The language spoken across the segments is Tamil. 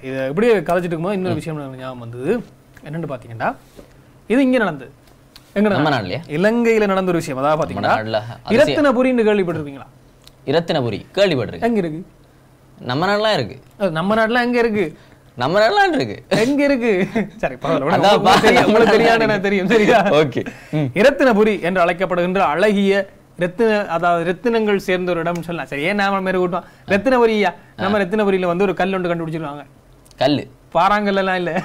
இதை இப்படியே கதைச்சிட்டு இருக்கும்போது இன்னொரு விஷயம் எனக்கு ஞாபகம் வந்தது என்னன்னு பாத்தீங்கன்னா இது இங்க நடந்தது எங்க நம்ம நடந்தது? நாட்டிலயா இலங்கையில நடந்த ஒரு விஷயம் அதாவது நம்ம பாத்தீங்கன்னா நாட்டுல இரத்தினபுரின்னு கேள்விப்பட்டிருக்கீங்களா இரத்தினபுரி கேள்விப்பட்டிருக்கு எங்க இருக்கு நம்ம நாடுலாம் இருக்கு அது நம்ம நாட்டுல எங்க இருக்கு நம்ம நாடுலாம் இருக்கு எங்க இருக்கு சரி பரவாயில்ல விடுங்க. அதான் உங்களுக்கு தெரியும், நம்ம உங்களுக்கு நாட்டுல தெரியாது எனக்கு தெரியும் சரியா ஓகே இரத்தினபுரி என்று அழைக்கப்படுகின்ற அழகிய ரத்தின அதாவது ரத்தினங்கள் சேர்ந்த ஒரு இடம் சொல்லலாம் சரி ஏன் நாம மாரி கூட்டுவோம் ரத்தினபுரியா நம்ம ரத்தினபுரியில வந்து ஒரு கல் ஒன்று கண்டுபிடிச்சிருக்காங்க கல்லு பாறாங்கல் எல்லாம் இல்ல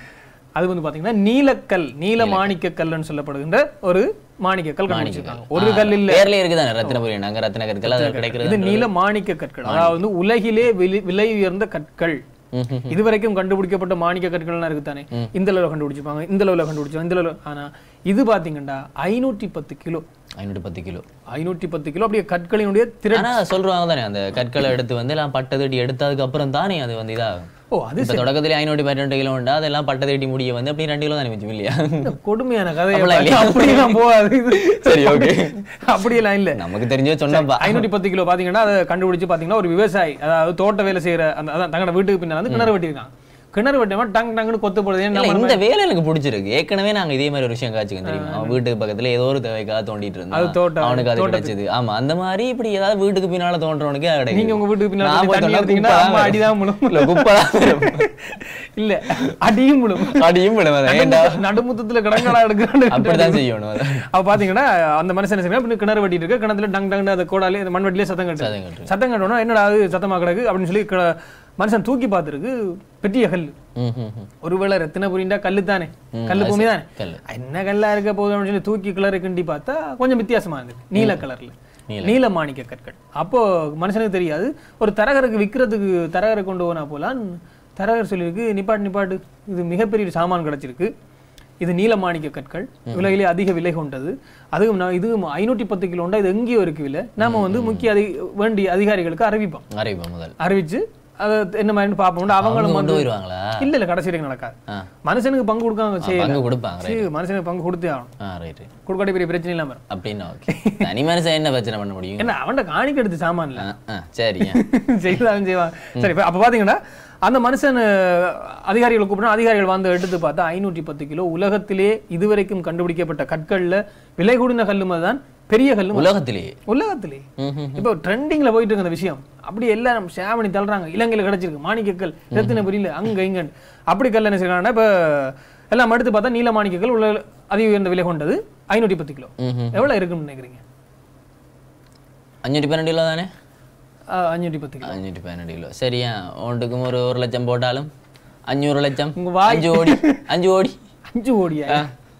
அது வந்து பாத்தீங்கன்னா நீலக்கல் நீல மாணிக்க கல்லுன்னு சொல்லப்படுகின்ற ஒரு மாணிக்க கல் கண்டுபிடிச்சிருக்காங்க ஒரு கல் இல்ல பேர்ல இருக்குதானே ரத்தினபுரி நாங்க ரத்தின கற்கள் அது இது கிடைக்கிறது நீல மாணிக்க கற்கள் அதாவது வந்து உலகிலே விலை- விலை உயர்ந்த கற்கள் ம்ஹும். இதுவரைக்கும் கண்டுபிடிக்கப்பட்ட மாணிக்க கற்கள்லாம் இருக்கு தானே இந்த அளவுல கண்டுபிடிச்சிருப்பாங்க இந்த அளவுல கண்டுபிடிச்சோம் இந்த அளவுல ஆனா இது பாத்தீங்கன்னா ஐநூற்றி பத்து கிலோ ஐநூற்றி பத்து கிலோ ஐநூற்றி பத்து கிலோ அப்படியே கற்களினுடைய திரள் ஆனா சொல்றாங்க தானே அந்த கற்களை எடுத்து வந்து எல்லாம் பட்டதட்டி எடுத்ததுக்கு அப்புறம் தானே அது வந்து இதாகும் ஓ அது இப்ப தொடக்கத்துல ஐநூற்றி பன்னெண்டு கிலோ உண்டா அதெல்லாம் பட்டதட்டி முடிய வந்து அப்படி ரெண்டு கிலோ தானே மிச்சம் இல்லையா என்ன கொடுமையான கதை அப்படிலாம் இல்லையா? அப்படியெல்லாம் போகாது இது. சரி, okay. அப்படியெல்லாம் இல்ல நமக்கு தெரிஞ்சே சொன்னப்பா ஐநூற்றி பத்து கிலோ பாத்தீங்கன்னா அதை கண்டுபிடிச்சு பாத்தீங்கன்னா ஒரு விவசாயி அதாவது தோட்ட வேலை செய்யற அந்த அதான் தங்களோட வீட்டுக்கு பின்னால வந்து கிணறு வெட்டியிருக்காங்க கிணறு வெட்டினா டங் டங்குன்னு கொத்து போடுது ஏன்னா இல்ல நம்ம இந்த வேலை எனக்கு பிடிச்சிருக்கு ஏற்கனவே நாங்க இதே மாதிரி ஒரு விஷயம் காய்ச்சிக்கோம் தெரியுமா அவன் வீட்டுக்கு பக்கத்துல ஏதோ ஒரு தேவைக்காக தோண்டிட்டு அது இருந்தான் தோட்டம், அவனுக்கு அது தோட்டத்துக்கு. கிடைச்சது ஆமா அந்த மாதிரி இப்படி ஏதாவது வீட்டுக்கு பின்னால தோன்றவனுக்கு அது கிடைக்குது. நீங்க உங்க வீட்டுக்கு பின்னால நான் வந்து போய் தண்ணி தோண்டா எடுத்தீங்கன்னா குப்பை அம்மா தான் அடிதான் வரும். முழும். இல்ல குப்பை தான் வரும். இல்ல அடியும் முழும் அடியும் விட ஏன்டா நடுமுத்தத்துல கடங்கடா எடுக்கிறான்னு அப்படிதான் செய்யணும் அதை அப்ப பாத்தீங்கன்னா அந்த மனுஷன் என்ன செய்யணும் அப்படின்னு கிணறு வெட்டிட்டு இருக்கு கிணத்துல டங் டங்னு அந்த கோடாலே அந்த மண் வெட்டிலே சத்தம் கட்டு சத்தம் கட்டுது. சத்தம் கட்டணும் என்னடா அது சத்தமா கிடக்கு அப்படின்னு சொல்லி கிட- மனுஷன் தூக்கி பார்த்திருக்கு பெரிய கல் ம், ம், ம். ஒருவேளை ரத்தின புரிண்டா கல்லு தானே கல்லு பூமி தானே கல்லு. என்ன கல்லா இருக்க போகுது அப்படின்னு சொல்லி தூக்கி கிளறி கிண்டி பார்த்தா கொஞ்சம் வித்தியாசமா இருந்தது நீல கலர்ல நீல. நீல மாணிக்க கற்கள் அப்போ மனுஷனுக்கு தெரியாது ஒரு தரகருக்கு விற்கிறதுக்கு தரகரை கொண்டு போனா போலாம் தரகர் சொல்லியிருக்கு நிப்பாட்டு நிப்பாட்டு இது மிகப்பெரிய ஒரு சாமான் கிடைச்சிருக்கு இது நீல மாணிக்க கற்கள் உலகிலே அதிக விலை கொண்டது அதுவும் நான் இது ஐநூற்றி பத்து கிலோ உண்டா இது எங்கேயோ இருக்கு விலை நாம வந்து முக்கிய அதி வேண்டிய அதிகாரிகளுக்கு அறிவிப்போம் அறிவிப்பா முதல் அறிவிச்சு அதை என்ன மாதிரி பார்ப்போம் அவங்களும் அவங்க வந்து கொண்டு போயிருவாங்களா இல்ல இல்ல கடைசி வரைக்கும் நடக்காது ஆ. மனுஷனுக்கு பங்கு கொடுக்காம செய்யல பங்கு கொடுப்பாங்க right. சரி, மனுஷனுக்கு பங்கு கொடுத்தே ஆகணும் ஆ ரைட் கொடுக்காட்டி பெரிய பிரச்சனை இல்லாம இருக்கும் அப்படின்னா ஓகே தனி மனுஷன் என்ன பிரச்சனை பண்ண முடியும் என்ன அவன்கிட்ட காணிக்க எடுத்து சாமான் இல்ல ஆ, ஆ, சரி செய்யலாம் செய்வான் சரி இப்ப- அப்ப பாத்தீங்கன்னா அந்த மனுஷன் அஹ், அதிகாரிகளை கூப்பிட்டா அதிகாரிகள் வந்து எடுத்து பார்த்தா ஐநூற்றி பத்து கிலோ உலகத்திலே இதுவரைக்கும் கண்டுபிடிக்கப்பட்ட கற்கள்ல விலை கூடின கல்லும் அதுதான் பெரிய கல்லும் அதுதான். உலகத்திலேயே உலகத்திலே ம், ம். இப்போ ட்ரெண்டிங்ல போயிட்டு இருக்கு அந்த விஷயம் அப்படி எல்லாரும் ஷேவணி தள்ளுறாங்க இலங்கையில கிடைச்சிருக்கு மாணிக்கக்கல் ரத்தினபுரியில அங்க இங்க அப்படி கல் என்ன செய்யறாங்கன்னா இப்ப எல்லாம் எடுத்து பார்த்தா நீல மாணிக்கக்கல் உள்ள அதி உயர்ந்த விலை கொண்டது ஐநூற்றி பத்து கிலோ ம், ம். எவ்வளவு இருக்குன்னு நினைக்கிறீங்க அஞ்சூற்றி பன்னெண்டு கிலோ தானே அஞ்சூற்றி பத்து கிலோ அஞ்சூற்றி பன்னெண்டு கிலோ சரியா ஒன்றுக்கும் ஒரு ஒரு லட்சம் போட்டாலும் அஞ்சூறு லட்சம் உங்க வாய். அஞ்சு கோடி அஞ்சு கோடி அஞ்சு கோடியா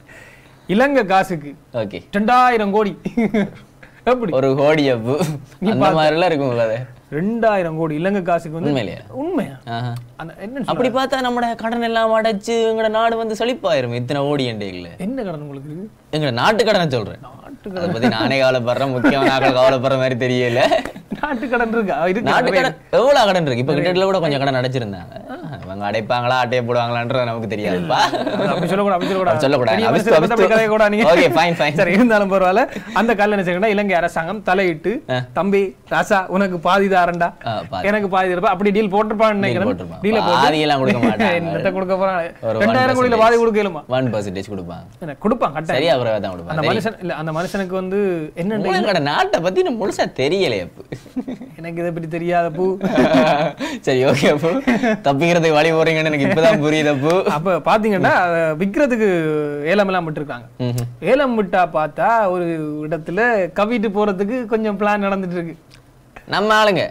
இலங்கை காசுக்கு ஓகே ரெண்டாயிரம் கோடி எப்படி ஒரு கோடி அப்பு அந்த மாதிரிலாம் இருக்கும் கதை ரெண்டாயிரம் கோடி இலங்கை காசுக்கு வந்து உண்மையிலேயே உண்மையா ஆஹா. அந்த என்ன அப்படி பார்த்தா நம்மட கடன் எல்லாம் அடைச்சு எங்கட நாடு வந்து செழிப்பாயிரும் இத்தனை ஓடி எண்டைகள என்ன கடன் உங்களுக்கு இருக்கு எங்கட நாட்டு கடனை சொல்றேன் நாட்டு அதை பத்தி நானே கவலைப்படுறேன் முக்கியமான நாட்கள் கவலைப்படுற மாதிரி தெரியல நாட்டு கடன் இருக்கா இருக்கு நாட்டு கடன் எவ்வளவு கடன் இருக்கு இப்ப கிட்டத்தட்ட கூட கொஞ்சம் கடன் அடைச்சிருந்தாங்க இவங்க அடைப்பாங்களா அட்டையை போடுவாங்களான்றது நமக்கு தெரியாதுப்பா அப்படி சொல்லக்கூடாது அப்படி சொல்லக்கூடாது சொல்லக்கூடாது. பெரிய அபிஸ்து, மனுஷனை பத்தி அப்படி அபிஸ்து. கதையக்கூடாது நீங்க. Okay, fine, fine. சரி இருந்தாலும் பரவாயில்ல அந்த கல்ல என்ன செய்யணும் இலங்கை அரசாங்கம் தலையிட்டு தம்பி ராசா உனக்கு பாதி தாரண்டா ஆ, பாதி. எனக்கு பாதி தரப்பா அப்படி டீல் போட்டிருப்பான்னு நினைக்கிறேன் போட்டிருப்பான். டீல போட்டு பாதியெல்லாம் கொடுக்க மாட்டாங்க. என்னத்த கொடுக்க போறான் ஒரு ரெண்டாயிரம் கோடியில பாதி கொடுக்கலுமா ஒன் பர்சன்டேஜ் கொடுப்பாங்க என்ன கொடுப்பான் கட்டாயம் சரியா குறைவா தான் அந்த கொடுப்பாங்க மனுஷன் இல்ல அந்த மனுஷனுக்கு வந்து என்ன உங்களோட நாட்டை பத்தி நான் முழுசா தெரியலையே அப்போ எனக்கு இதை பற்றி தெரியாத பூ சரி ஓகே அப்போ தப்பிக்கிறதுக்கு வழி போறீங்கன்னு எனக்கு இப்பதான் புரியுது அப்போ அப்ப பாத்தீங்கன்னா அதை விக்கிறதுக்கு ஏலம் எல்லாம் விட்டுருக்காங்க ம்ஹும். ஏலம் விட்டா பார்த்தா ஒரு இடத்துல கவிட்டு போறதுக்கு கொஞ்சம் பிளான் நடந்துட்டு இருக்கு நம்ம ஆளுங்க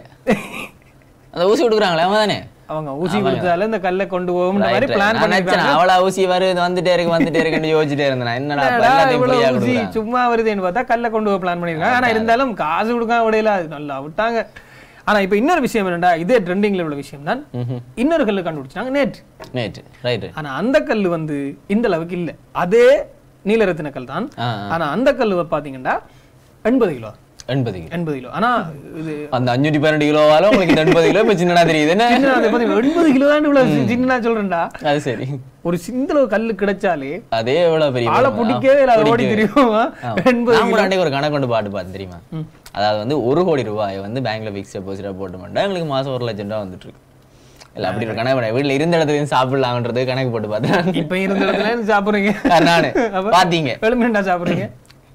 அந்த ஊசி கொடுக்குறாங்களே அவன் தானே அவங்க ஊசி கொடுத்ததால இந்த கல்லை கொண்டு போகும்ன்ற மாதிரி Right, right. பிளான் நான் நினைச்சேன், பண்ணிருக்காங்க அவளா ஊசி வருது வந்துட்டே இருக்கு வந்துட்டே இருக்குன்னு யோசிச்சுட்டே இருந்தேன் என்னடா அப்ப எல்லாத்தையும் இவ்வளவு ஃப்ரீயா ஊசி கொடுக்குறாங்க சும்மா வருதுன்னு பார்த்தா கல்லை கொண்டு போக பிளான் பண்ணிருக்காங்க ஆனா இருந்தாலும் காசு கொடுக்காம விடையில அது நல்லா விட்டாங்க ஆனா இப்ப இன்னொரு விஷயம் என்னடா இதே ட்ரெண்டிங்ல உள்ள விஷயம் தான் இன்னொரு கல்லு கண்டுபிடிச்சாங்க நேற்று நேற்று ரைட்டு ஆனா அந்த கல்லு வந்து இந்த அளவுக்கு இல்ல அதே நீலரத்தின கல் தான் ஆ ஆனா அந்த கல்லு பாத்தீங்கன்னா எண்பது கிலோ எண்பது கிலோ எண்பது கிலோ ஆனா இது அந்த அஞ்சூற்றி பன்னெண்டு கிலோவால உங்களுக்கு இந்த எண்பது கிலோ இப்ப சின்னடா தெரியுது என்ன சின்ன அது பாத்தீங்கன்னா எண்பது கிலோ தான் இவ்வளவு சின்ன சொல்றேன்டா அது சரி ஒரு சிந்தளவு கல்லு கிடைச்சாலே அதே எவ்வளவு பெரிய ஆளை பருவம். பிடிக்கவே இல்லை அதை ஓடி பிடிக்கவே. தெரியும் ஆமா. எண்பது நான் கூட அன்னைக்கு ஒரு கணக்கு கொண்டு பாட்டு பார்த்தேன் தெரியுமா அதாவது வந்து ஒரு கோடி ரூபாய் வந்து பேங்க்ல ஃபிக்ஸ் டெபாசிட்டா போட்டு மாட்டா எங்களுக்கு மாசம் ஒரு லட்சம் ரூபாய் வந்துட்டு இருக்கு இல்ல அப்படி ஒரு கணக்கு பண்ண வீட்டுல இருந்த இடத்துல இருந்து சாப்பிடலாம்ன்றது கணக்கு போட்டு பார்த்தேன் இப்ப இருந்த இடத்துல இருந்து சாப்பிடுறீங்க நானு அப்ப? பாத்தீங்க எலுமிண்டா சாப்பிடுறீங்க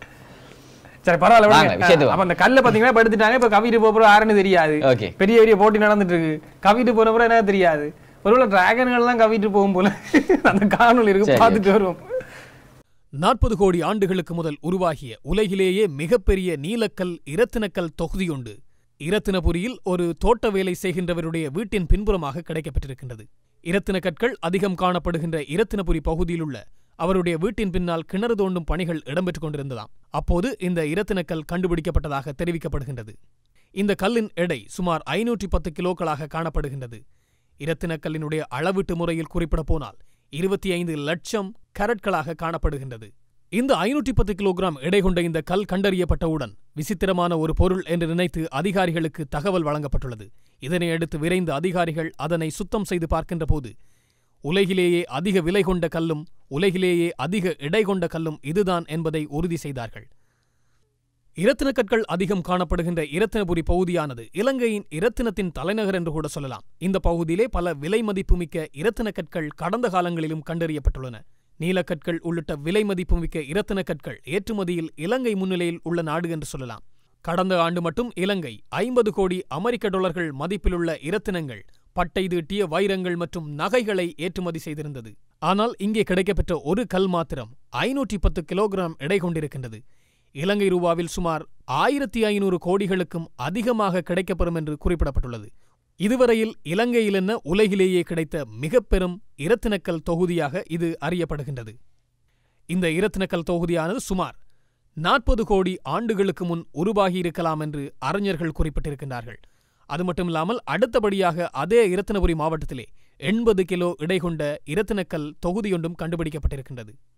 சரி பரவாயில்ல வாங்க, விடுங்க. விஷயத்துக்கு அப்ப அந்த கல்ல பாத்தீங்கன்னா படுத்துட்டாங்க இப்ப கவிட்டு போற யாருன்னு தெரியாது ஓகே பெரிய பெரிய போட்டி நடந்துட்டு இருக்கு கவிட்டு போன பிறகு என்ன தெரியாது ஒருவேளை டிராகன்கள் தான் கவிட்டு போகும் போல அந்த காணொளி இருக்கு சரி. பார்த்துட்டு வருவோம் நாற்பது கோடி ஆண்டுகளுக்கு முதல் உருவாகிய உலகிலேயே மிகப்பெரிய நீலக்கல் இரத்தினக்கல் தொகுதியுண்டு இரத்தினபுரியில் ஒரு தோட்ட வேலை செய்கின்றவருடைய வீட்டின் பின்புறமாக கிடைக்கப்பெற்றிருக்கின்றது இரத்தின கற்கள் அதிகம் காணப்படுகின்ற இரத்தினபுரி பகுதியிலுள்ள அவருடைய வீட்டின் பின்னால் கிணறு தோண்டும் பணிகள் இடம்பெற்றுக் கொண்டிருந்ததாம் அப்போது இந்த இரத்தினக்கல் கண்டுபிடிக்கப்பட்டதாக தெரிவிக்கப்படுகின்றது இந்த கல்லின் எடை சுமார் ஐநூற்றி பத்து கிலோக்களாக காணப்படுகின்றது இரத்தினக்கல்லினுடைய அளவீட்டு முறையில் குறிப்பிட போனால் இருபத்தி ஐந்து லட்சம் கரட்களாக காணப்படுகின்றது இந்த ஐநூற்றி பத்து கிலோகிராம் எடை கொண்ட இந்த கல் கண்டறியப்பட்டவுடன் விசித்திரமான ஒரு பொருள் என்று நினைத்து அதிகாரிகளுக்கு தகவல் வழங்கப்பட்டுள்ளது இதனை அடுத்து விரைந்த அதிகாரிகள் அதனை சுத்தம் செய்து பார்க்கின்ற போது உலகிலேயே அதிக விலை கொண்ட கல்லும் உலகிலேயே அதிக எடை கொண்ட கல்லும் இதுதான் என்பதை உறுதி செய்தார்கள் இரத்தினக் கற்கள் அதிகம் காணப்படுகின்ற இரத்தினபுரி பகுதியானது இலங்கையின் இரத்தினத்தின் தலைநகர் என்று கூட சொல்லலாம் இந்த பகுதியிலே பல விலை மதிப்புமிக்க இரத்தினக் கற்கள் கடந்த காலங்களிலும் கண்டறியப்பட்டுள்ளன நீலக்கற்கள் உள்ளிட்ட விலை மதிப்புமிக்க இரத்தினக் கற்கள் ஏற்றுமதியில் இலங்கை முன்னிலையில் உள்ள நாடு என்று சொல்லலாம் கடந்த ஆண்டு மட்டும் இலங்கை ஐம்பது கோடி அமெரிக்க டாலர்கள் மதிப்பிலுள்ள இரத்தினங்கள் பட்டை தீட்டிய வைரங்கள் மற்றும் நகைகளை ஏற்றுமதி செய்திருந்தது ஆனால் இங்கே கிடைக்கப்பெற்ற ஒரு கல் மாத்திரம் ஐநூற்றி பத்து கிலோகிராம் எடை கொண்டிருக்கின்றது இலங்கை ரூபாவில் சுமார் ஆயிரத்தி ஐநூறு கோடிகளுக்கும் அதிகமாக கிடைக்கப்பெறும் என்று குறிப்பிடப்பட்டுள்ளது இதுவரையில் இலங்கையில் என்ன உலகிலேயே கிடைத்த மிகப் பெரும் இரத்தினக்கல் தொகுதியாக இது அறியப்படுகின்றது இந்த இரத்தினக்கல் தொகுதியானது சுமார் நாற்பது கோடி ஆண்டுகளுக்கு முன் உருவாகியிருக்கலாம் என்று அறிஞர்கள் குறிப்பிட்டிருக்கின்றார்கள் அது மட்டுமில்லாமல் அடுத்தபடியாக அதே இரத்தினபுரி மாவட்டத்திலே எண்பது கிலோ எடை கொண்ட இரத்தினக்கல் தொகுதியொன்றும் கண்டுபிடிக்கப்பட்டிருக்கின்றது